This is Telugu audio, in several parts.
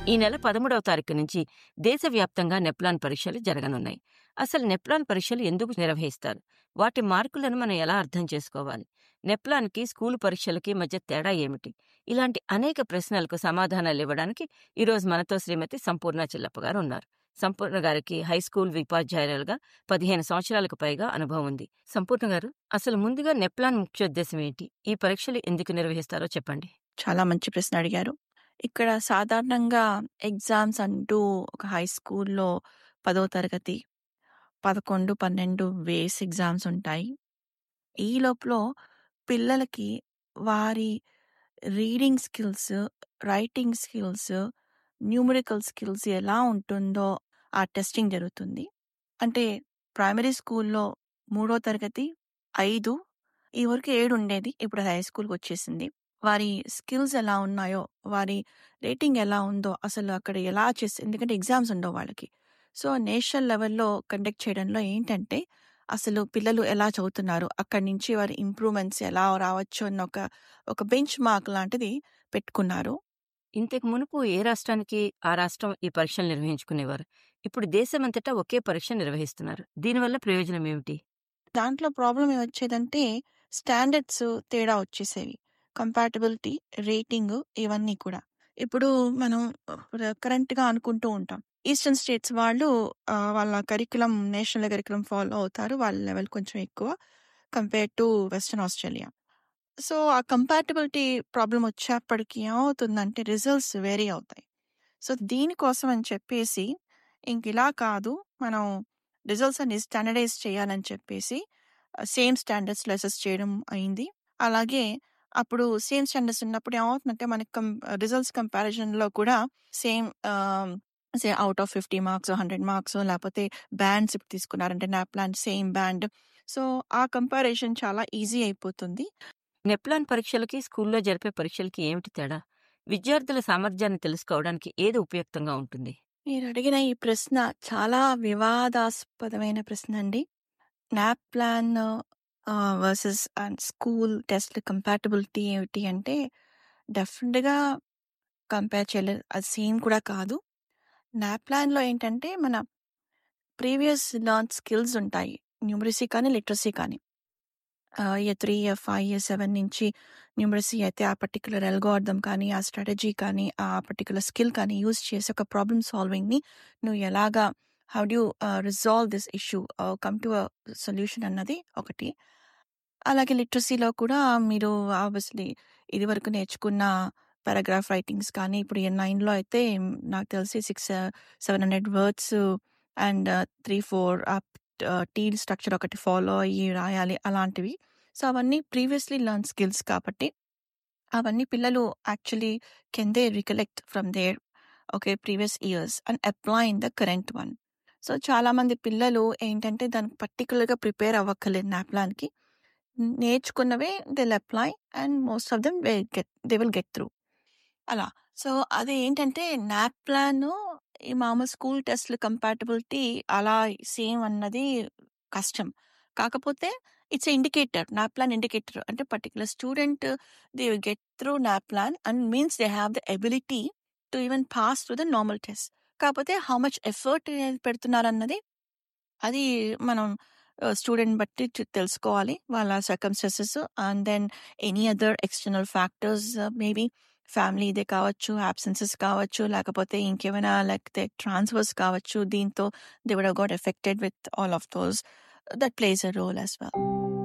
ఈ నెల పదమూడవ తారీఖు నుంచి దేశవ్యాప్తంగా నెప్లాన్ పరీక్షలు జరగనున్నాయి అసలు నెప్లాన్ పరీక్షలు ఎందుకు నిర్వహిస్తారు వాటి మార్కులను మనం ఎలా అర్థం చేసుకోవాలి నెప్లాన్కి స్కూలు పరీక్షలకి మధ్య తేడా ఏమిటి ఇలాంటి అనేక ప్రశ్నలకు సమాధానాలు ఇవ్వడానికి ఈరోజు మనతో శ్రీమతి సంపూర్ణ చిల్లప్ప గారు ఉన్నారు సంపూర్ణ గారికి హై స్కూల్ ఉపాధ్యాయులుగా పదిహేను సంవత్సరాలకు పైగా అనుభవం ఉంది సంపూర్ణ గారు అసలు ముందుగా నెప్లాన్ ముఖ్యోద్దేశం ఏంటి ఈ పరీక్షలు ఎందుకు నిర్వహిస్తారో చెప్పండి చాలా మంచి ప్రశ్న అడిగారు ఇక్కడ సాధారణంగా ఎగ్జామ్స్ అంటూ ఒక హై స్కూల్లో పదో తరగతి పదకొండు పన్నెండు వేస్ ఎగ్జామ్స్ ఉంటాయి ఈ లోపల పిల్లలకి వారి reading skills writing skills numerical skills ఎలా ఉంటుందో ఆ టెస్టింగ్ జరుగుతుంది అంటే ప్రైమరీ స్కూల్లో మూడో తరగతి ఐదు ఈ వరకు ఏడు ఉండేది ఇప్పుడు హై స్కూల్కి వచ్చేసింది వారి స్కిల్స్ ఎలా ఉన్నాయో వారి రేటింగ్ ఎలా ఉందో అసలు అక్కడ ఎలా చేసి ఎందుకంటే ఎగ్జామ్స్ ఉండవు వాళ్ళకి సో నేషనల్ లెవెల్లో కండక్ట్ చేయడంలో ఏంటంటే అసలు పిల్లలు ఎలా చదువుతున్నారు అక్కడి నుంచి వారి ఇంప్రూవ్మెంట్స్ ఎలా రావచ్చు అన్న ఒక ఒక బెంచ్ మార్క్ లాంటిది పెట్టుకున్నారు ఇంతకు మునుపు ఏ రాష్ట్రానికి ఆ రాష్ట్రం ఈ పరీక్షలు నిర్వహించుకునేవారు ఇప్పుడు దేశమంతటా ఒకే పరీక్ష నిర్వహిస్తున్నారు దీనివల్ల ప్రయోజనం ఏమిటి దాంట్లో ప్రాబ్లం ఏమొచ్చేదంటే స్టాండర్డ్స్ తేడా వచ్చేసేవి కంపాటబిలిటీ రేటింగ్ ఇవన్నీ కూడా ఇప్పుడు మనం కరెంట్ గా అనుకుంటూ ఉంటాం ఈస్టర్న్ స్టేట్స్ వాళ్ళు ఆ, వాళ్ళ కరికులం నేషనల్ కరికులం ఫాలో అవుతారు వాళ్ళ లెవెల్ కొంచెం ఎక్కువ compare to western Australia so ఆ కంపాటబిలిటీ ప్రాబ్లం వచ్చేప్పటికి ఏమవుతుందంటే రిజల్ట్స్ వేరీ అవుతాయి సో దీనికోసం అని చెప్పేసి ఇంక ఇలా కాదు మనం రిజల్ట్స్ అన్ని స్టాండర్డైజ్ చేయాలని చెప్పేసి సేమ్ స్టాండర్డ్స్ లెసెస్ చేయడం అయింది అలాగే అప్పుడు సేమ్ స్టాండర్డ్స్ ఉన్నప్పుడు ఏమవుతుందంటే మనకి కం రిజల్ట్స్ కంపారిజన్లో కూడా same say out of fifty marks hundred marks లేకపోతే బ్యాండ్స్ ఇప్పుడు తీసుకున్నారంటే NAPLAN same band so ఆ కంపారిజన్ చాలా ఈజీ అయిపోతుంది నెప్లాన్ పరీక్షలకి స్కూల్లో జరిపే పరీక్షలకి ఏమిటి తేడా విద్యార్థుల సామర్థ్యాన్ని తెలుసుకోవడానికి ఏది ఉపయుక్తంగా ఉంటుంది మీరు అడిగిన ఈ ప్రశ్న చాలా వివాదాస్పదమైన ప్రశ్న అండి NAPLAN versus school test compatibility ఏమిటి అంటే డెఫినెట్గా కంపేర్ చేయలేదు అది సేమ్ కూడా కాదు నాప్ ప్లాన్లో ఏంటంటే మన ప్రీవియస్ లర్న్ స్కిల్స్ ఉంటాయి న్యూమరసీ కానీ లిటరసీ కానీ year three year five year seven నుంచి న్యూమరసీ అయితే ఆ పర్టికులర్ ఎల్గోర్థం కానీ ఆ స్ట్రాటజీ కానీ ఆ పర్టికులర్ స్కిల్ కానీ యూజ్ చేసి ఒక ప్రాబ్లమ్ సాల్వింగ్ని నువ్వు ఎలాగా how do resolve this issue come to solution అన్నది ఒకటి అలాగే లిటరసీలో కూడా మీరు ఆబ్వియస్లీ ఇది వరకు నేర్చుకున్న పారాగ్రాఫ్ రైటింగ్స్ కానీ ఇప్పుడు ఎన్ నైన్లో అయితే నాకు తెలిసి six seven hundred words and three four TEEL structure ఒకటి ఫాలో అయ్యి రాయాలి అలాంటివి సో అవన్నీ ప్రీవియస్లీ లర్న్ స్కిల్స్ కాబట్టి అవన్నీ పిల్లలు actually can they recollect from there okay previous years and apply in the current one so చాలా మంది పిల్లలు ఏంటంటే దానికి పర్టికులర్గా ప్రిపేర్ అవ్వక్కర్లేదు నాప్లాన్కి నేర్చుకున్నవే they apply and most of them get they will get through అలా సో అది ఏంటంటే నాప్ ప్లాన్ ఈ మామూలు స్కూల్ టెస్ట్లు కంపాటబిలిటీ అలా సేమ్ అన్నది కష్టం కాకపోతే it's indicator NAPLAN indicator అంటే particular student they will get through NAPLAN and means they have the ability to even pass through the normal test కాకపోతే హౌ మచ్ ఎఫర్ట్ పెడుతున్నారు అన్నది అది మనం స్టూడెంట్ బట్టి చు- తెలుసుకోవాలి వాళ్ళ circumstances and then any other external factors maybe family ఇదే కావచ్చు అబ్సెన్సెస్ కావచ్చు లేకపోతే ఇంకేమైనా లేకపోతే ట్రాన్స్ఫర్స్ కావచ్చు దీంతో they would got affected with all of those that plays a role as well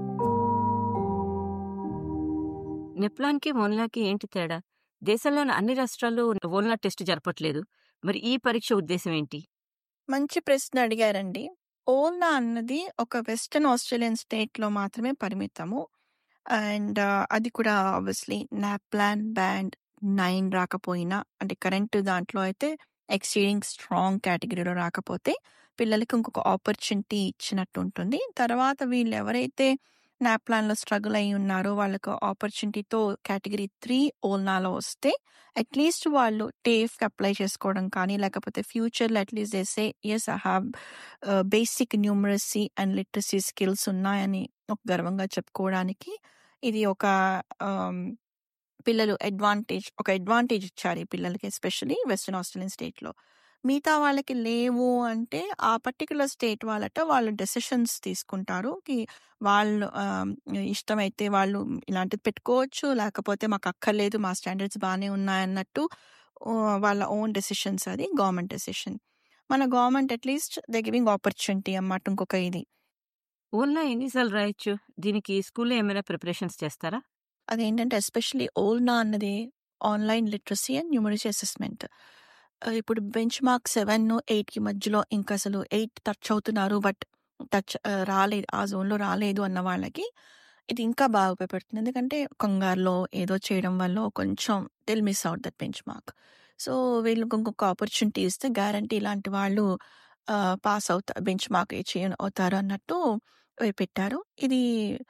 నెప్లాన్కి వోల్నాకి ఏంటి తేడా దేశంలోని అన్ని రాష్ట్రాల్లో వోల్నా టెస్ట్ జరపట్లేదు మరి ఈ పరీక్ష ఉద్దేశం ఏంటి మంచి ప్రశ్న అడిగారండి ఓల్నా అన్నది ఒక వెస్టర్న్ ఆస్ట్రేలియన్ స్టేట్ లో మాత్రమే పరిమితము అండ్ అది కూడా ఆబ్వియస్లీ నాప్లాన్ బ్యాండ్ నైన్ రాకపోయినా అంటే కరెంట్ దాంట్లో అయితే ఎక్సీడింగ్ స్ట్రాంగ్ కేటగిరీలో రాకపోతే పిల్లలకి ఇంకొక ఆపర్చునిటీ ఇచ్చినట్టు ఉంటుంది తర్వాత వీళ్ళు ఎవరైతే నాప్లాన్లో స్ట్రగుల్ అయి ఉన్నారో వాళ్ళకు ఆపర్చునిటీతో కేటగిరీ త్రీ ఓల్నాలో వస్తే అట్లీస్ట్ వాళ్ళు టేఫ్కి అప్లై చేసుకోవడం కానీ లేకపోతే ఫ్యూచర్లో అట్లీస్ట్ చేసే yes I have basic numeracy and literacy skills ఉన్నాయని ఒక గర్వంగా చెప్పుకోవడానికి ఇది ఒక పిల్లలు అడ్వాంటేజ్ ఒక అడ్వాంటేజ్ ఇచ్చారు ఈ పిల్లలకి ఎస్పెషల్లీ వెస్టర్న్ ఆస్ట్రేలియన్ స్టేట్‌లో. మిగతా వాళ్ళకి లేవు అంటే ఆ పర్టిక్యులర్ స్టేట్ వాళ్ళట వాళ్ళు డెసిషన్స్ తీసుకుంటారు. కి వాళ్ళు ఆహ్, ఇష్టమైతే వాళ్ళు ఇలాంటిది పెట్టుకోవచ్చు. లేకపోతే మాకు అక్కర్లేదు మా స్టాండర్డ్స్ బానే ఉన్నాయన్నట్టు ఆహ్, వాళ్ళ ఓన్ డెసిషన్స్ అది గవర్నమెంట్ డెసిషన్. మన government at least they giving opportunity అన్నమాట ఇంకొక ఇది. ఓన్‌లో ఎన్ని సార్లు రాయొచ్చు? దీనికి స్కూల్‌లో ఏమైనా ప్రిపరేషన్స్ చేస్తారా? అదేంటంటే ఎస్పెషల్లీ ఓల్నా అన్నది online literacy and numeracy assessment. ఆహ్, ఇప్పుడు బెంచ్ మార్క్ 7, 8కి మధ్యలో ఇంకా అసలు 8 టచ్ అవుతున్నారు. బట్ టచ్ ఆహ్, రాలేదు. ఆ జోన్‌లో రాలేదు అన్న వాళ్ళకి ఇది ఇంకా బాగా ఉపయోగపడుతుంది. ఎందుకంటే కంగారులో ఏదో చేయడం వల్లో కొంచెం they'll miss out that benchmark. So, వీళ్ళకి ఇంకొక ఆపర్చునిటీ ఇస్తే గ్యారంటీ ఇలాంటి వాళ్ళు ఆహ్, పాస్ అవుతా బెంచ్ మార్క్ అచీవ్ అవుతారు అన్నట్టు ఆహ్, పెట్టారు. ఇది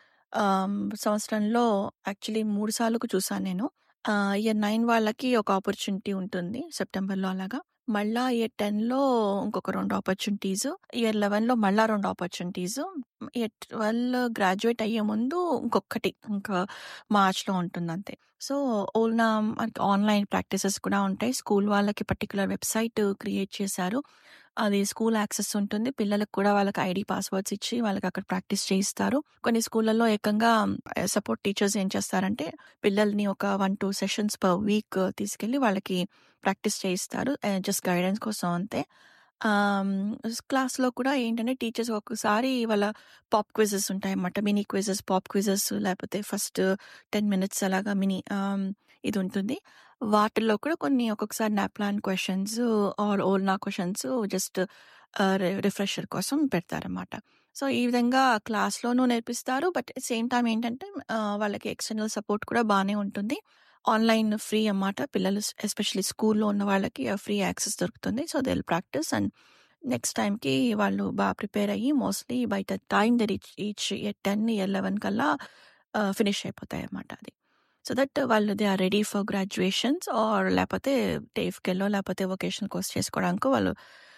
ఆహ్, సంవత్సరంలో యాక్చువల్లీ 3 సార్లుకు చూసాను నేను. ఆహ్, ఇయర్ 9 వాళ్ళకి ఒక ఆపర్చునిటీ ఉంటుంది సెప్టెంబర్‌లో అలాగా. మళ్ళా ఇయర్ 10లో ఇంకొక 2 ఆపర్చునిటీస్. ఇయర్ 11లో మళ్ళా 2 ఆపర్చునిటీస్. ఇయర్ 12 గ్రాడ్యుయేట్ అయ్యే ముందు ఇంకొకటి ఇంకా మార్చ్‌లో ఉంటుందంతే. సో, ఓల్నా మనకి ఆన్‌లైన్ ప్రాక్టీసెస్ కూడా ఉంటాయి. స్కూల్ వాళ్ళకి పర్టిక్యులర్ వెబ్‌సైట్ క్రియేట్ చేశారు. అది స్కూల్ యాక్సెస్ ఉంటుంది. పిల్లలకి కూడా వాళ్ళకి ఐడీ పాస్‌వర్డ్స్ ఇచ్చి వాళ్ళకి అక్కడ ప్రాక్టీస్ చేయిస్తారు. కొన్ని స్కూళ్ళల్లో ఏకంగా ఆహ్, సపోర్ట్ టీచర్స్ ఏం చేస్తారంటే పిల్లల్ని ఒక 1, 2 సెషన్స్ పర్ వీక్ తీసుకెళ్ళి వాళ్ళకి ప్రాక్టీస్ చేయిస్తారు. ఆహ్, జస్ట్ గైడెన్స్ కోసం అంతే. ఆహ్, క్లాస్‌లో కూడా ఏంటంటే టీచర్స్ ఒక్కొక్కసారి వాళ్ళ పాప్ క్విజెస్ ఉంటాయన్నమాట. మినీ క్విజెస్, పాప్ క్విజెస్ లేకపోతే ఫస్ట్ 10 మినిట్స్ అలాగా మినీ ఆహ్, ఇది ఉంటుంది. వాటిల్లో కూడా కొన్ని ఒక్కొక్కసారి NAPLAN questions or OLNA questions just ah, రి రిఫ్రెషర్ కోసం పెడతారన్నమాట. సో, ఈ విధంగా క్లాస్‌లోనూ నేర్పిస్తారు. బట్ సేమ్ టైమ్ ఏంటంటే ఆహ్, వాళ్ళకి ఎక్స్‌టర్నల్ సపోర్ట్ కూడా బానే ఉంటుంది. ఆన్‌లైన్ ఫ్రీ అన్నమాట. పిల్లలు ఎస్పెషల్లీ స్కూల్‌లో ఉన్న వాళ్ళకి ఫ్రీ యాక్సెస్ దొరుకుతుంది. So, they will practice and next టైమ్‌కి వాళ్ళు బాగా ప్రిపేర్ అయ్యి mostly by the time they reach each year 10, year 11 కల్లా ఆహ్, ఫినిష్ అయిపోతాయన్నమాట అది. సో దట్ వాళ్ళు they are ready for graduations or లేకపోతే టేఫ్‌కెళ్ళో లేకపోతే వొకేషనల్ కోర్స్ చేసుకోవడానికో వాళ్ళు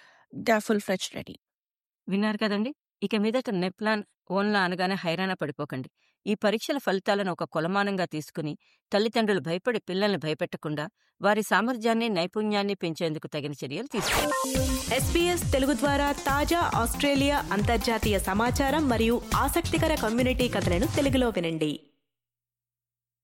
they are full fledged ready. విన్నారు కదండీ! ఇక మీదట నెప్లాన్, ఓన్లా అనగానే హైరాణ పడిపోకండి. ఈ పరీక్షల ఫలితాలను ఒక కొలమానంగా తీసుకుని తల్లిదండ్రులు భయపడి పిల్లల్ని భయపెట్టకుండా వారి సామర్థ్యాన్ని, నైపుణ్యాన్ని పెంచేందుకు తగిన చర్యలు తీసుకోండి. ఎస్పీఎస్ తెలుగు ద్వారా తాజా ఆస్ట్రేలియా అంతర్జాతీయ సమాచారం మరియు ఆసక్తికర కమ్యూనిటీ కథలను తెలుగులో వినండి